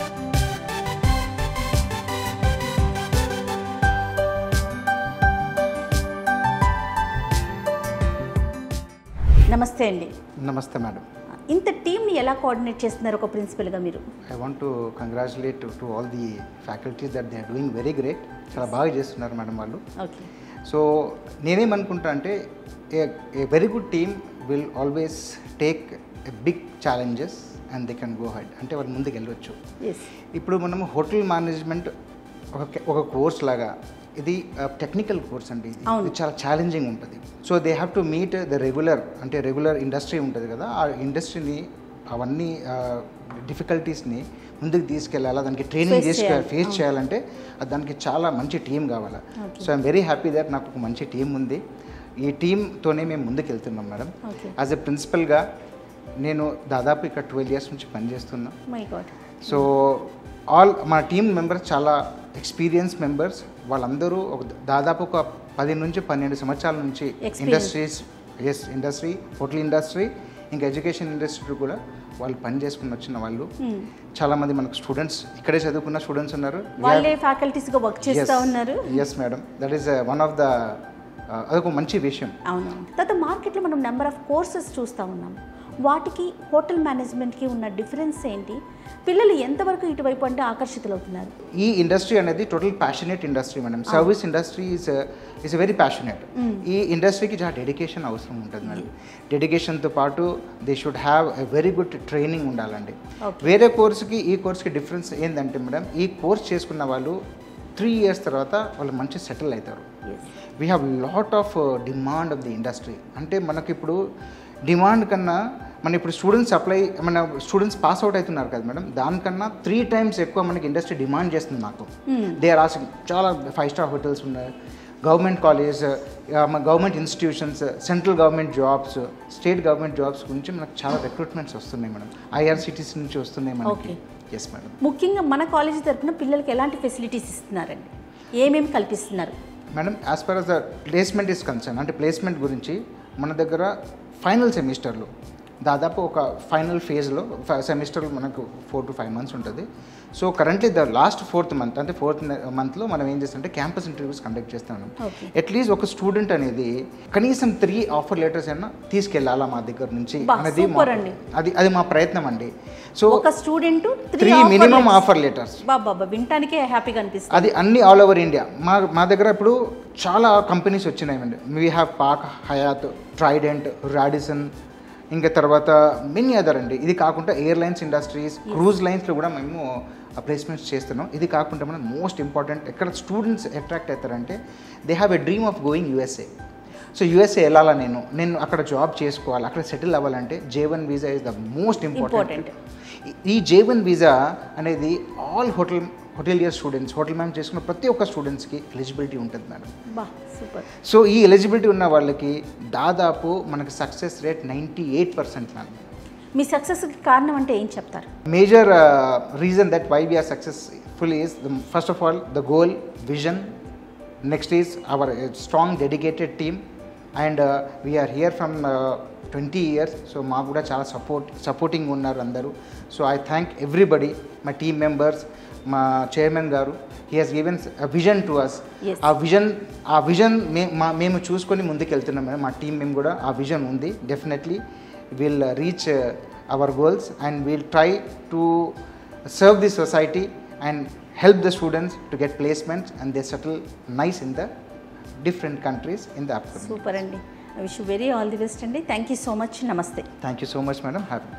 నమస్తే అండి నమస్తే మేడం ఇంత టీంని ఎలా కోఆర్డినేట్ చేస్తున్నారు ఒక ప్రిన్సిపల్గా మీరు I want to congratulate to all the faculties that they are doing very great చాలా బాగా చేస్తున్నారు మేడం వాళ్ళు ఓకే సో నేనేమనుకుంటా అంటే a very good team will always take a big challenges and they can go head అంటే వాళ్ళు ముందుకు వెళ్ళొచ్చు ఎస్ ఇప్పుడు మనం హోటల్ మేనేజ్మెంట్ ఒక ఒక కోర్స్ లాగా ఇది టెక్నికల్ కోర్స్ అండి ఇది అవును. ఇది చాలా ఛాలెంజింగ్ ఉంటుంది so they have to meet the regular అంటే రెగ్యులర్ ఇండస్ట్రీ ఉంటుంది కదా ఆ ఇండస్ట్రీని అవన్నీ డిఫికల్టీస్ని ముందుకు తీసుకెళ్ళాలా దానికి ట్రైనింగ్ Face తీసుకె చేయాలి. ఫేస్ అవును. చేయాలంటే అది దానికి చాలా మంచి టీం కావాలి Okay. So I'm very happy that నాకు ఒక మంచి టీం ఉంది ఈ టీంతోనే మేము ముందుకు వెళ్తున్నాం మేడం Okay. యాజ్ ఎ ప్రిన్సిపల్గా నేను దాదాపు ఇక్కడ ట్వెల్వ్ ఇయర్స్ నుంచి పనిచేస్తున్నా మై గాడ్ సో ఆల్ మన టీం మెంబర్స్ చాలా ఎక్స్పీరియన్స్ మెంబర్స్ వాళ్ళందరూ ఒక దాదాపు ఒక పది నుంచి పన్నెండు సంవత్సరాల నుంచి Experience. Industries yes industry hotel industry ఇంకా ఎడ్యుకేషన్ ఇండస్ట్రీ కూడా వాళ్ళు పని చేసుకుని వచ్చిన వాళ్ళు చాలామంది మనకు స్టూడెంట్స్ ఇక్కడే చదువుకున్న స్టూడెంట్స్ ఉన్నారు వాళ్ళే ఫ్యాకల్టీస్గా వర్క్ చేస్తూ ఉన్నారు yes madam that is one of the అదొక మంచి విషయం అవును తర్వాత మార్కెట్లో మనం నెంబర్ ఆఫ్ కోర్సెస్ చూస్తూ ఉన్నాం వాటికి హోటల్ మేనేజ్మెంట్కి ఉన్న డిఫరెన్స్ ఏంటి పిల్లలు ఎంతవరకు ఇటువైపు అంటే ఆకర్షితులవుతున్నారు ఈ ఇండస్ట్రీ అనేది total passionate industry madam service industry is is very passionate Mm. ఈ ఇండస్ట్రీకి చాలా డెడికేషన్ అవసరం ఉంటుంది మేడం డెడికేషన్తో పాటు they should have a very good training ఉండాలండి Okay. వేరే కోర్స్కి ఈ కోర్స్కి డిఫరెన్స్ ఏంటంటే మేడం ఈ కోర్స్ చేసుకున్న వాళ్ళు త్రీ ఇయర్స్ తర్వాత వాళ్ళు మంచి సెటిల్ అవుతారు we have lot of demand of the industry అంటే మనకి ఇప్పుడు డిమాండ్ కన్నా మన ఇప్పుడు స్టూడెంట్స్ అప్లై మన స్టూడెంట్స్ పాస్ అవుట్ అవుతున్నారు కదా మేడం దానికన్నా త్రీ టైమ్స్ ఎక్కువ మనకి ఇండస్ట్రీ డిమాండ్ చేస్తుంది మాకు Hmm. దే ఆర్ ఆస్కింగ్ చాలా ఫైవ్ స్టార్ హోటల్స్ ఉన్నాయి government college government institutions central government jobs state government jobs గురించి మనకు చాలా రిక్రూట్మెంట్స్ వస్తున్నాయి మేడం ఐఆర్సిటీసీ నుంచి వస్తున్నాయి మనకి Okay. ఎస్ మేడం ముఖ్యంగా మన కాలేజీ తరఫున పిల్లలకి ఎలాంటి ఫెసిలిటీస్ ఇస్తున్నారండి ఏమేమి కల్పిస్తున్నారు madam as per us the placement is concern అంటే ప్లేస్మెంట్ గురించి మన దగ్గర ఫైనల్ సెమిస్టర్లో దాదాపు ఒక ఫైనల్ ఫేజ్లో సెమిస్టర్లో మనకు ఫోర్ టు ఫైవ్ మంత్స్ ఉంటుంది so currently the last fourth month అంటే ఫోర్త్ మంత్లో మనం ఏం చేస్తామంటే క్యాంపస్ ఇంటర్వ్యూస్ కండక్ట్ చేస్తాం Okay. అట్లీస్ట్ ఒక స్టూడెంట్ అనేది కనీసం త్రీ ఆఫర్ లెటర్స్ అయినా తీసుకెళ్ళాలా మా దగ్గర నుంచి బా, అనేది మా- super అండి. అది అది మా ప్రయత్నం అండి సో ఒక student three minimum offer letters బాబా వినటానికే హ్యాపీగా అనిపిస్తుంది అది అన్ని ఆల్ ఓవర్ ఇండియా మా మా దగ్గర ఇప్పుడు చాలా కంపెనీస్ వచ్చినాయండి we have Park Hyatt Trident Radisson ఇంకా తర్వాత మెనీ అదర్ అండి ఇది కాకుండా ఎయిర్లైన్స్ ఇండస్ట్రీస్ క్రూజ్ లైన్స్లో కూడా మేము ప్లేస్మెంట్స్ చేస్తున్నాం ఇది కాకుండా మనం మోస్ట్ ఇంపార్టెంట్ ఎక్కడ స్టూడెంట్స్ అట్రాక్ట్ అవుతారంటే they have a dream of going USA so USA వెళ్ళాలా నేను నేను అక్కడ జాబ్ చేసుకోవాలి అక్కడ సెటిల్ అవ్వాలంటే J one visa is the most important ఈ జే వన్ వీసా అనేది all hotel hotelier students hotel man చేసుకున్న ప్రతి ఒక్క స్టూడెంట్స్కి ఎలిజిబిలిటీ ఉంటుంది మేడం బా సూపర్ సో ఈ ఎలిజిబిలిటీ ఉన్న వాళ్ళకి దాదాపు మనకి success rate ninety eight percent madam మీ సక్సెస్కి కారణం అంటే ఏం చెప్తారు major reason that why we are successful is first of all the goal vision next is our strong dedicated team and we are here from twenty years so మాకు కూడా చాలా support supporting ఉన్నారు అందరూ సో ఐ థ్యాంక్ ఎవ్రీబడి మా team members మా chairman గారు he has given vision to us Yes. ఆ vision ఆ విజన్ మే మా మేము చూసుకొని ముందుకు వెళ్తున్నాం మేడం మా టీం మేము కూడా ఆ విజన్ ఉంది definitely will reach our goals and will try to serve the society and help the students to get placements and they settle nice in the different countries in the upcoming. Super అండి I wish very all the best అండి thank you so much నమస్తే Thank you so much, madam. Happy.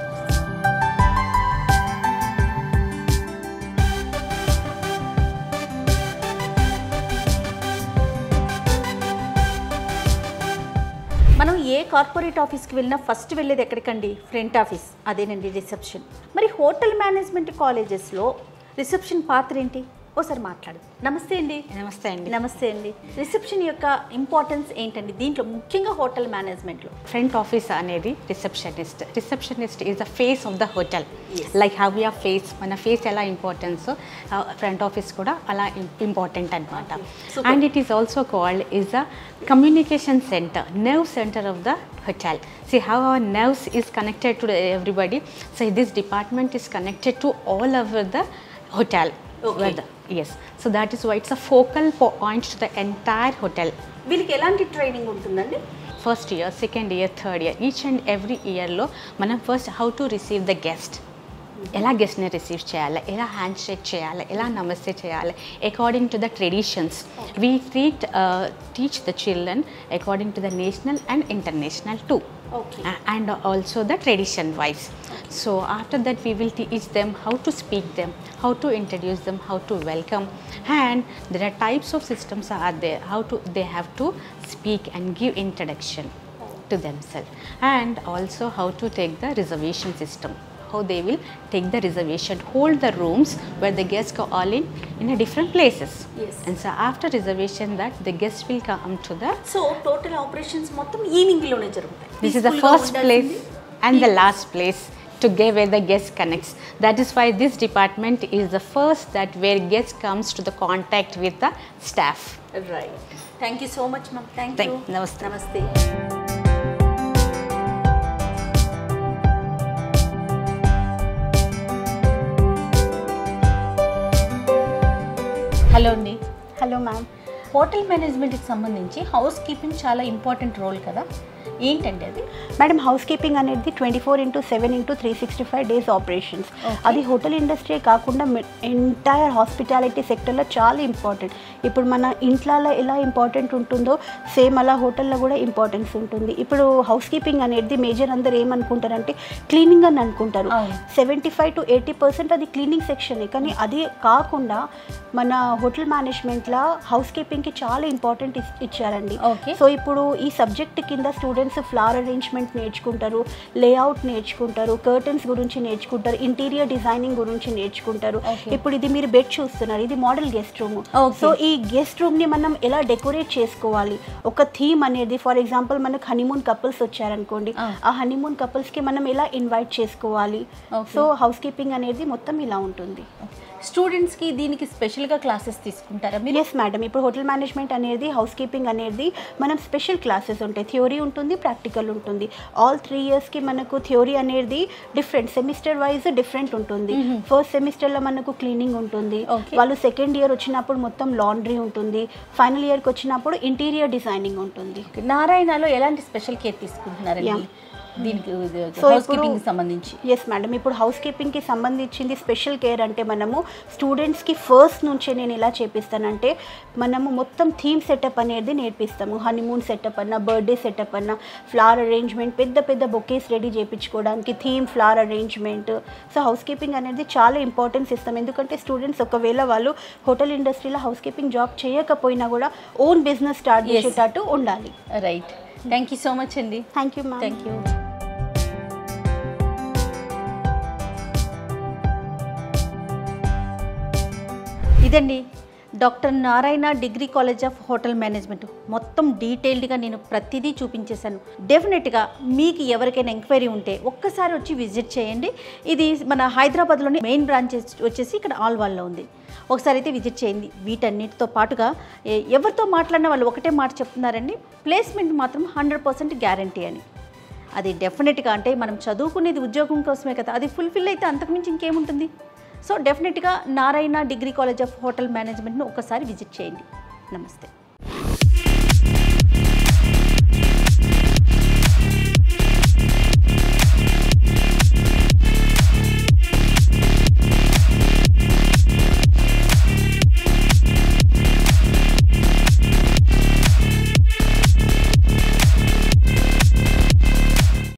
మనం ఏ corporate ఆఫీస్కి వెళ్ళినా first వెళ్ళేది ఎక్కడికండి front office అదేనండి reception మరి హోటల్ మేనేజ్మెంట్ కాలేజెస్లో రిసెప్షన్ పాత్ర ఏంటి ఓసారి మాట్లాడు నమస్తే అండి నమస్తే అండి నమస్తే అండి రిసెప్షన్ యొక్క ఇంపార్టెన్స్ ఏంటండి దీంట్లో ముఖ్యంగా హోటల్ మేనేజ్మెంట్లో ఫ్రంట్ ఆఫీస్ అనేది receptionist receptionist is the face of the hotel like how ya face మన ఫేస్ ఎలా ఇంపార్టెన్స్ ఫ్రంట్ ఆఫీస్ కూడా అలా ఇంపార్టెంట్ అనమాట Super. And it is also called is a communication centre nerve center of the hotel see how our nerves is connected to the everybody so this department is connected to all over the hotel Okay. Where the- yes so that is why it's a focal po- point to the entire hotel వీళ్ళకి ఎలాంటి training ఉంటుందండి first year second year third year each and every ఇయర్లో మనం first how to receive the guest ఎలా గెస్ట్ని receive చేయాలి ఎలా hand shake చేయాలి ఎలా నమస్తే చేయాలి according to the traditions we treat teach the children according to the national and international too Okay. and also the tradition wise so after that we will teach them how to speak them how to introduce them how to welcome and there are types of systems are there how to they have to speak and give introduction to themselves and also how to take the reservation system how they will take the reservation hold the rooms where the guests go all in in a different places Yes. and so after reservation that the guests will come to the so total operations మొత్తం ఈవినింగ్లోనే జరుగుతాయి This is the Peaceful గా first place ఉండాల్సింది. and the last place to get where the guest connects. That is why this department is the first that where guest comes to the contact with the staff. Right thank you so much ma'am thank Thank- you నమస్తే. నమస్తే hello అండి hello ma'am hotel మేనేజ్మెంట్కి సంబంధించి house keeping చాలా important role కదా ఏంటండి అది madam housekeeping అనేది twenty four into seven into three sixty five days operations అది హోటల్ ఇండస్ట్రీ కాకుండా ఎంటైర్ హాస్పిటాలిటీ సెక్టర్లో చాలా ఇంపార్టెంట్ ఇప్పుడు మన ఇంట్లో ఎలా ఇంపార్టెంట్ ఉంటుందో సేమ్ అలా హోటల్లో కూడా ఇంపార్టెన్స్ ఉంటుంది ఇప్పుడు హౌస్ కీపింగ్ అనేది మేజర్ అందరు ఏమనుకుంటారంటే క్లీనింగ్ అని అనుకుంటారు seventy five to eighty percent అది క్లీనింగ్ సెక్షనే కానీ అది కాకుండా మన హోటల్ మేనేజ్మెంట్లో హౌస్ కీపింగ్కి చాలా ఇంపార్టెంట్ ఇచ్చారండి సో ఇప్పుడు ఈ సబ్జెక్ట్ కింద స్టూడెంట్స్ ఫ్లవర్ అరేంజ్మెంట్ నేర్చుకుంటారు లేఅవుట్ నేర్చుకుంటారు కర్టన్స్ గురించి నేర్చుకుంటారు ఇంటీరియర్ డిజైనింగ్ గురించి నేర్చుకుంటారు ఇప్పుడు ఇది మీరు బెడ్ చూస్తున్నారు ఇది మోడల్ గెస్ట్ రూమ్ సో ఈ గెస్ట్ రూమ్ ని మనం ఎలా డెకరేట్ చేసుకోవాలి ఒక థీమ్ అనేది ఫర్ ఎగ్జాంపుల్ మనకు హనీమూన్ కపుల్స్ వచ్చారనుకోండి ఆ హనీమూన్ కపుల్స్ కి మనం ఎలా ఇన్వైట్ చేసుకోవాలి సో హౌస్ కీపింగ్ అనేది మొత్తం ఇలా ఉంటుంది స్టూడెంట్స్కి దీనికి స్పెషల్గా క్లాసెస్ తీసుకుంటారా మీరు ఎస్ మేడం ఇప్పుడు హోటల్ మేనేజ్మెంట్ అనేది హౌస్ కీపింగ్ అనేది మనం స్పెషల్ క్లాసెస్ ఉంటాయి థియోరీ ఉంటుంది ప్రాక్టికల్ ఉంటుంది ఆల్ త్రీ ఇయర్స్కి మనకు థియోరీ అనేది డిఫరెంట్ సెమిస్టర్ వైజ్ డిఫరెంట్ ఉంటుంది ఫస్ట్ సెమిస్టర్లో మనకు క్లీనింగ్ ఉంటుంది వాళ్ళు సెకండ్ ఇయర్ వచ్చినప్పుడు మొత్తం లాండ్రీ ఉంటుంది ఫైనల్ ఇయర్కి వచ్చినప్పుడు ఇంటీరియర్ డిజైనింగ్ ఉంటుంది నారాయణలో ఎలాంటి స్పెషల్ కేర్ తీసుకుంటున్నారండి దీనికి సో హౌస్ కీపింగ్ సంబంధించి ఎస్ మేడం ఇప్పుడు హౌస్ కీపింగ్కి సంబంధించింది స్పెషల్ కేర్ అంటే మనము స్టూడెంట్స్కి ఫస్ట్ నుంచే నేను ఎలా చేపిస్తానంటే మనము మొత్తం థీమ్ సెటప్ అనేది నేర్పిస్తాము హనీమూన్ సెటప్ అన్న బర్త్డే సెటప్ అన్న ఫ్లవర్ అరేంజ్మెంట్ పెద్ద పెద్ద బొకేస్ రెడీ చేయించుకోవడానికి theme flower arrangement so housekeeping అనేది చాలా ఇంపార్టెన్స్ ఇస్తాం ఎందుకంటే స్టూడెంట్స్ ఒకవేళ వాళ్ళు హోటల్ ఇండస్ట్రీలో హౌస్ కీపింగ్ జాబ్ చేయకపోయినా కూడా ఓన్ బిజినెస్ స్టార్ట్ Yes. చేసేటట్టు ఉండాలి right thank you so much అండి thank you ma'am thank you ఇదండి doctor Narayana degree college of hotel management మొత్తం డీటెయిల్డ్గా నేను ప్రతిదీ చూపించేశాను డెఫినెట్గా మీకు ఎవరికైనా ఎంక్వైరీ ఉంటే ఒక్కసారి వచ్చి విజిట్ చేయండి ఇది మన హైదరాబాద్లోని మెయిన్ బ్రాంచ్ వచ్చేసి ఇక్కడ ఆల్వాల్లో ఉంది ఒకసారి అయితే విజిట్ చేయండి వీటన్నిటితో పాటుగా ఏ- ఎవరితో మాట్లాడినా వాళ్ళు ఒకటే మాట చెప్తున్నారండి ప్లేస్మెంట్ మాత్రం హండ్రెడ్ పర్సెంట్ గ్యారంటీ అని అది డెఫినెట్గా అంటే మనం చదువుకునేది ఉద్యోగం కోసమే కదా అది ఫుల్ఫిల్ అయితే అంతకుమించి ఇంకేముంటుంది సో డెఫినెట్గా Narayana degree college of hotel మేనేజ్మెంట్ను ఒకసారి విజిట్ చేయండి నమస్తే